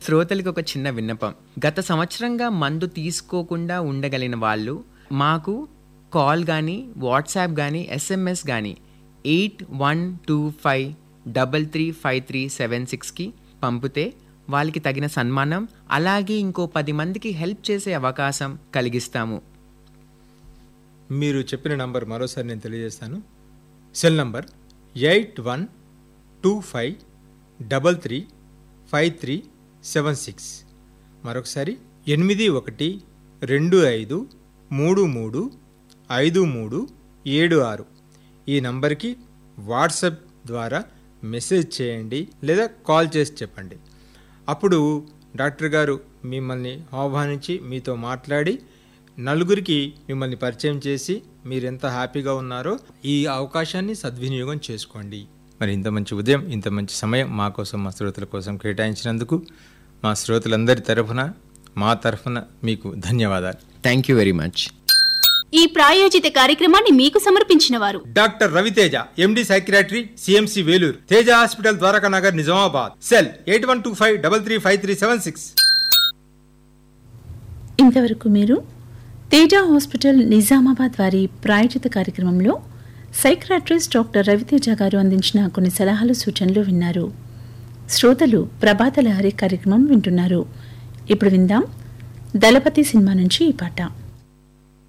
శ్రోతలకు ఒక చిన్న విన్నపం గత సంవత్సరంగా మందు తీసుకోకుండా ఉండగలిగిన వాళ్ళు మాకు కాల్ కానీ వాట్సాప్ కానీ ఎస్ఎంఎస్ కానీ eight one two five double three five three seven సిక్స్కి పంపితే వాళ్ళకి తగిన సన్మానం అలాగే ఇంకో పది మందికి హెల్ప్ చేసే అవకాశం కలిగిస్తాము మీరు చెప్పిన నంబర్ మరోసారి నేను తెలియజేస్తాను cell number eight one two five double three five three seven six మరొకసారి ఎనిమిది ఒకటి రెండు ఐదు మూడు మూడు ఐదు మూడు ఏడు ఆరు ఈ నంబర్కి వాట్సాప్ ద్వారా మెసేజ్ చేయండి లేదా కాల్ చేసి చెప్పండి అప్పుడు డాక్టర్ గారు మిమ్మల్ని ఆహ్వానించి మీతో మాట్లాడి నలుగురికి మిమ్మల్ని పరిచయం చేసి మీరు ఎంత హ్యాపీగా ఉన్నారో ఈ అవకాశాన్ని సద్వినియోగం చేసుకోండి మరి ఇంత మంచి ఉదయం ఇంత మంచి సమయం మా కోసం మా శ్రోతల కోసం కేటాయించినందుకు మా శ్రోతలందరి తరఫున మా తరఫున మీకు ధన్యవాదాలు థ్యాంక్ యూ వెరీ మచ్ ఈ ప్రాయోజిత కార్యక్రమాన్ని మీకు సమర్పించిన వారు doctor Ravi Teja MD psychiatry CMC Vellore Teja hospital Dwaraka Nagar Nizamabad cell eight one two five double three five three seven six ఇంతవరకు మీరు తేజ హాస్పిటల్ నిజామాబాద్ వారి ప్రాయోజిత కార్యక్రమంలో సైక్రాట్రిస్ట్ డాక్టర్ రవితేజ గారు అందించిన కొన్ని సలహాలు సూచనలు విన్నారు శ్రోతలు ప్రభాత లహరి కార్యక్రమం వింటున్నారు ఇప్పుడు విందాం దళపతి సినిమా నుంచి ఈ పాట